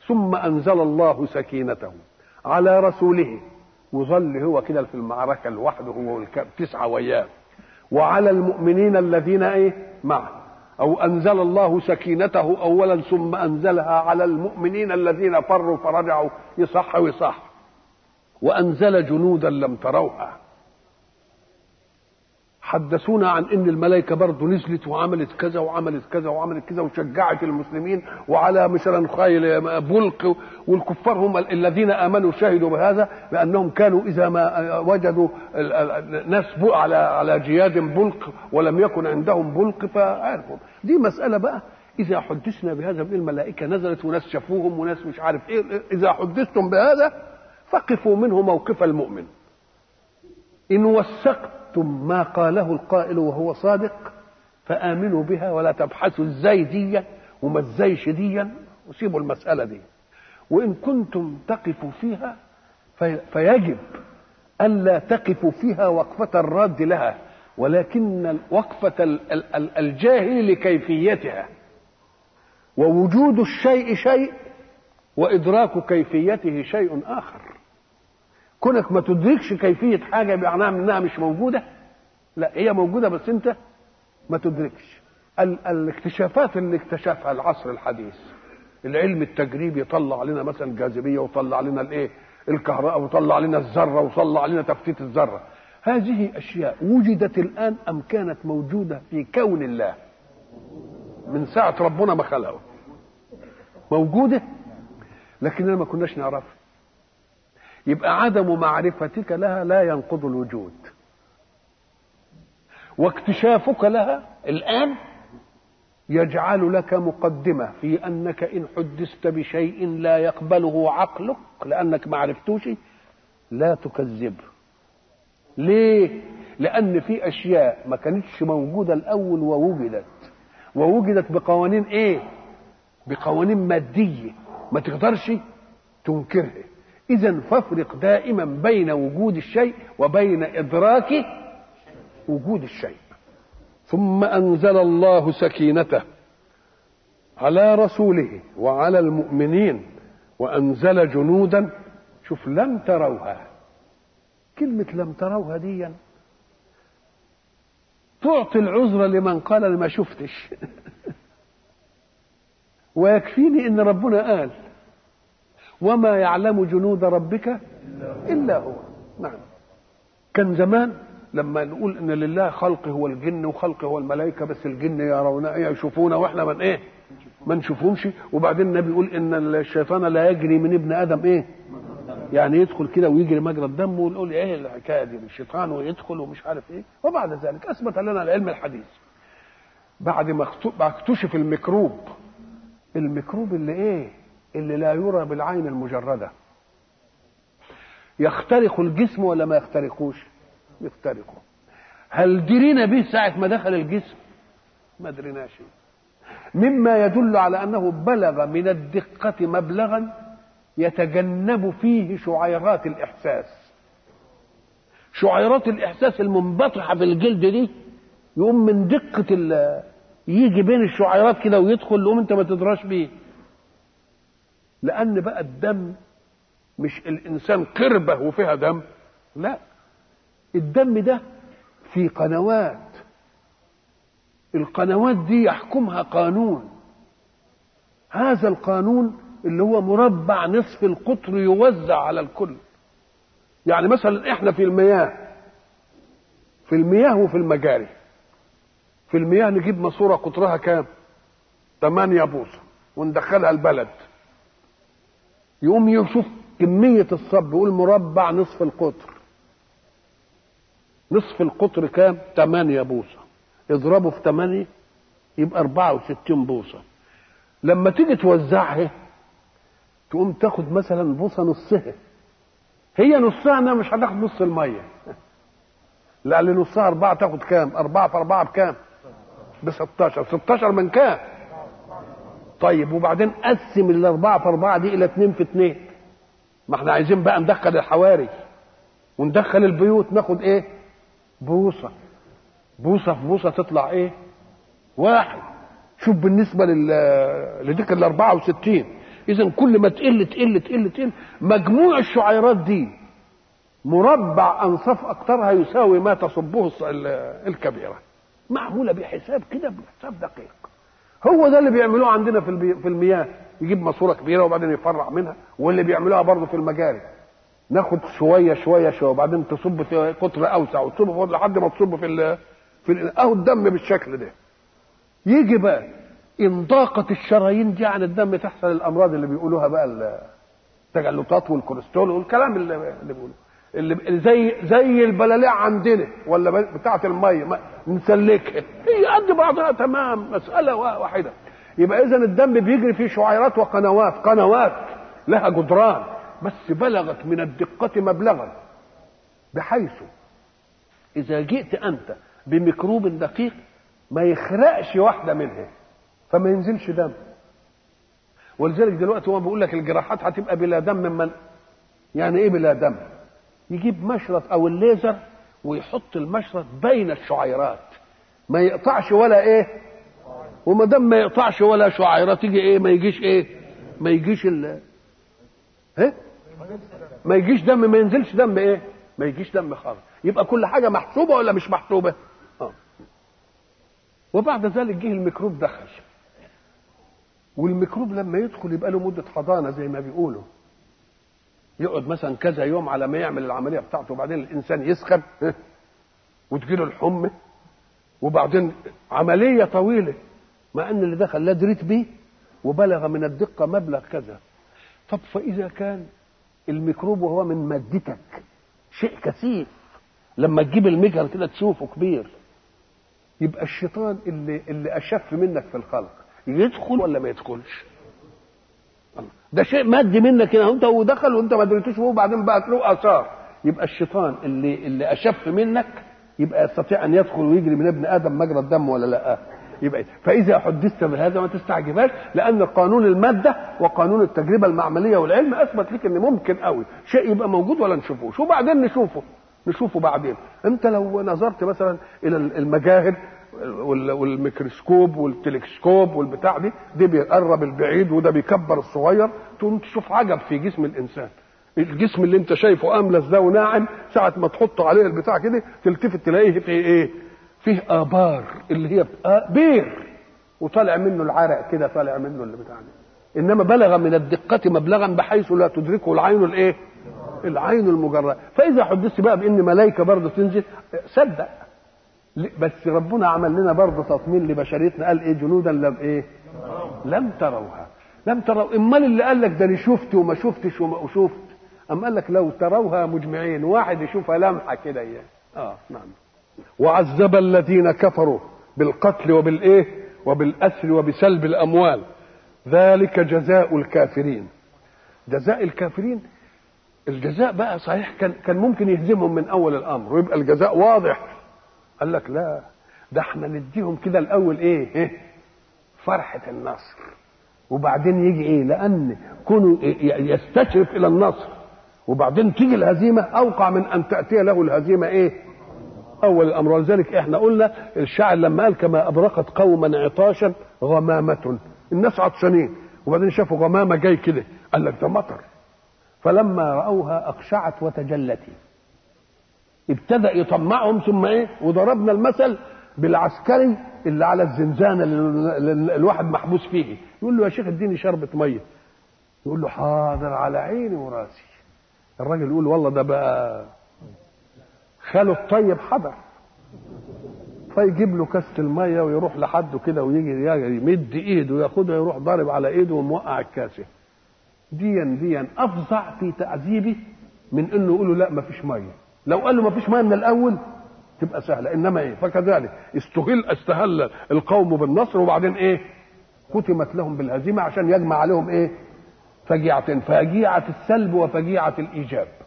ثم انزل الله سكينته على رسوله وظل هو كده في المعركه لوحده هو والتسعه وياه وعلى المؤمنين الذين ايه معه او انزل الله سكينته اولا ثم انزلها على المؤمنين الذين فروا فرجعوا يصح ويصح وانزل جنودا لم تروها حدثونا عن ان الملائكه برضه نزلت وعملت كذا وعملت كذا وعملت كذا وشجعت المسلمين وعلى مثلا خيل بلق والكفار هم الذين امنوا شهدوا بهذا لانهم كانوا اذا ما وجدوا ناس على على جياد بلق ولم يكن عندهم بلق فعرفوا دي مساله بقى اذا حدثنا بهذا من الملائكه نزلت وناس شافوهم وناس مش عارف ايه اذا حدثتم بهذا فقفوا منه موقف المؤمن ان وثقت ثم ما قاله القائل وهو صادق فآمنوا بها ولا تبحثوا ازاي دي وما ازايش دي وسيبوا المسألة دي وإن كنتم تقفوا فيها في فيجب ألا تقفوا فيها وقفة الراد لها ولكن وقفة الجاهل لكيفيتها ووجود الشيء شيء وإدراك كيفيته شيء آخر كونك ما تدركش كيفيه حاجه معناها انها مش موجوده لا هي موجوده بس انت ما تدركش ال- الاكتشافات اللي اكتشفها العصر الحديث العلم التجريبي يطلع لنا مثلا الجاذبيه وطلع لنا الايه الكهرباء وطلع لنا الذره وطلع لنا تفتيت الذره هذه اشياء وجدت الان ام كانت موجوده في كون الله من ساعه ربنا ما خلقه موجوده لكننا ما كناش نعرفها يبقى عدم معرفتك لها لا ينقض الوجود واكتشافك لها الآن يجعل لك مقدمة في أنك إن حدثت بشيء لا يقبله عقلك لأنك ما عرفتوش لا تكذبه ليه؟ لأن في أشياء ما كانتش موجودة الأول ووجدت ووجدت بقوانين إيه؟ بقوانين مادية ما تقدرش تنكرها إذا فافرق دائما بين وجود الشيء وبين إدراك وجود الشيء ثم أنزل الله سكينته على رسوله وعلى المؤمنين وأنزل جنودا شوف لم تروها كلمة لم تروها دي تعطي العذر لمن قال ما شفتش ويكفيني ان ربنا قال وما يعلم جنود ربك الا هو نعم كان زمان لما نقول ان لله خلق هو الجن وخلق هو الملائكه بس الجن يرون يشوفونا واحنا من ايه ما نشوفهمش وبعدين النبي يقول ان الشيطان لا يجري من ابن ادم ايه يعني يدخل كده ويجري مجرى الدم ونقول ايه الحكايه دي الشيطان ويدخل ومش عارف ايه وبعد ذلك اثبت لنا العلم الحديث بعد ما اكتشف الميكروب الميكروب اللي ايه اللي لا يرى بالعين المجرده يخترق الجسم ولا ما يخترقوش يخترقه هل درينا به ساعة ما دخل الجسم ما دريناش مما يدل على أنه بلغ من الدقة مبلغا يتجنب فيه شعيرات الإحساس شعيرات الإحساس المنبطحة في الجلد دي يقوم من دقة يجي بين الشعيرات كده ويدخل يقوم انت ما تدراش بيه لأن بقى الدم مش الإنسان قربة وفيها دم لا الدم ده في قنوات القنوات دي يحكمها قانون هذا القانون اللي هو مربع نصف القطر يوزع على الكل يعني مثلا احنا في المياه في المياه وفي المجاري في المياه نجيب ماسوره قطرها كام 8 بوصه وندخلها البلد يقوم يشوف كميه الصب يقول مربع نصف القطر نصف القطر كام 8 بوصه اضربه في 8 يبقى 64 بوصه لما تيجي توزعها تقوم تاخد مثلا بوصه نصها هي نصها انها مش هتاخد نص الميه لان نصها أربعة تاخد كام؟ أربعة في أربعة بكام؟ ب 16 16 من كام؟ طيب وبعدين قسم الأربعة في أربعة دي إلى اتنين في اتنين ما احنا عايزين بقى ندخل الحواري وندخل البيوت ناخد ايه؟ بوصة بوصة في بوصة تطلع ايه؟ واحد شوف بالنسبة لل لديك ال 64 اذا كل ما تقل تقل تقل تقل مجموع الشعيرات دي مربع انصاف اقطارها يساوي ما تصبه الكبيره معموله بحساب كده بحساب دقيق هو ده اللي بيعملوه عندنا في في المياه يجيب ماسوره كبيره وبعدين يفرع منها واللي بيعملوها برضه في المجاري ناخد شويه شويه شويه وبعدين تصب في قطر اوسع وتصب لحد ما تصب في ال في ال اهو الدم بالشكل ده يجي بقى ان ضاقت الشرايين دي عن الدم تحصل الامراض اللي بيقولوها بقى التجلطات والكوليسترول والكلام اللي, اللي بيقولوه اللي زي زي البلاليع عندنا ولا بتاعه الميه نسلكها هي قد بعضها تمام مساله واحده يبقى اذا الدم بيجري فيه شعيرات وقنوات قنوات لها جدران بس بلغت من الدقة مبلغا بحيث إذا جئت أنت بميكروب دقيق ما يخرقش واحدة منها فما ينزلش دم ولذلك دلوقتي هو بيقول لك الجراحات هتبقى بلا دم من يعني ايه بلا دم يجيب مشرط او الليزر ويحط المشرط بين الشعيرات ما يقطعش ولا ايه وما دام ما يقطعش ولا شعيرات يجي ايه ما يجيش ايه ما يجيش ال ايه ما يجيش دم ما ينزلش دم ايه ما يجيش دم خالص يبقى كل حاجه محسوبه ولا مش محسوبه اه وبعد ذلك جه الميكروب دخل والميكروب لما يدخل يبقى له مده حضانه زي ما بيقولوا يقعد مثلا كذا يوم على ما يعمل العمليه بتاعته وبعدين الانسان يسخن وتجيله الحمى وبعدين عمليه طويله مع ان اللي دخل لا دريت بيه وبلغ من الدقه مبلغ كذا طب فاذا كان الميكروب وهو من مادتك شيء كثيف لما تجيب المجهر كده تشوفه كبير يبقى الشيطان اللي اللي اشف منك في الخلق يدخل ولا ما يدخلش ده شيء مادي منك كده انت ودخل وانت ما دريتوش وبعدين بقت له اثار يبقى الشيطان اللي اللي اشف منك يبقى يستطيع ان يدخل ويجري من ابن ادم مجرى الدم ولا لا يبقى فاذا حدثت بهذا ما تستعجبهاش لان قانون الماده وقانون التجربه المعمليه والعلم اثبت لك ان ممكن قوي شيء يبقى موجود ولا نشوفوش وبعدين نشوفه نشوفه بعدين انت لو نظرت مثلا الى المجاهر والميكروسكوب والتلسكوب والبتاع دي دي بيقرب البعيد وده بيكبر الصغير تقوم تشوف عجب في جسم الانسان الجسم اللي انت شايفه املس ده وناعم ساعه ما تحط عليه البتاع كده تلتفت تلاقيه فيه ايه فيه ابار اللي هي بير وطالع منه العرق كده طالع منه اللي بتاع انما بلغ من الدقه مبلغا بحيث لا تدركه العين الايه العين المجرده فاذا حدثت بقى بان ملائكه برضه تنزل صدق بس ربنا عمل لنا برضه تطمين لبشريتنا قال ايه جنودا لم ايه لم تروها لم تروا امال اللي قال لك ده انا شفت وما شفتش وما شفت اما قال لك لو تروها مجمعين واحد يشوفها لمحه كده يعني اه نعم وعذب الذين كفروا بالقتل وبالايه وبالاسر وبسلب الاموال ذلك جزاء الكافرين جزاء الكافرين الجزاء بقى صحيح كان كان ممكن يهزمهم من اول الامر ويبقى الجزاء واضح قال لك لا ده احنا نديهم كده الاول ايه, إيه؟ فرحه النصر وبعدين يجي ايه لان كونوا يستشرف الى النصر وبعدين تيجي الهزيمه اوقع من ان تاتي له الهزيمه ايه اول الامر ولذلك احنا قلنا الشاعر لما قال كما ابرقت قوما عطاشا غمامه الناس عطشانين وبعدين شافوا غمامه جاي كده قال لك ده مطر فلما راوها اقشعت وتجلت ابتدا يطمعهم ثم ايه وضربنا المثل بالعسكري اللي على الزنزانه اللي الواحد محبوس فيه يقول له يا شيخ اديني شربة ميه يقول له حاضر على عيني وراسي الراجل يقول والله ده بقى خاله الطيب حضر فيجيب له كاسة المية ويروح لحده كده ويجي يمد ايده وياخدها يروح ضارب على ايده وموقع الكاسة ديا ديا افظع في تعذيبه من انه يقول له لا مفيش ميه لو قال له مفيش ميه من الاول تبقى سهله انما ايه فكذلك استهل استهل القوم بالنصر وبعدين ايه ختمت لهم بالهزيمه عشان يجمع عليهم ايه فجيعتين فجيعه السلب وفجيعه الايجاب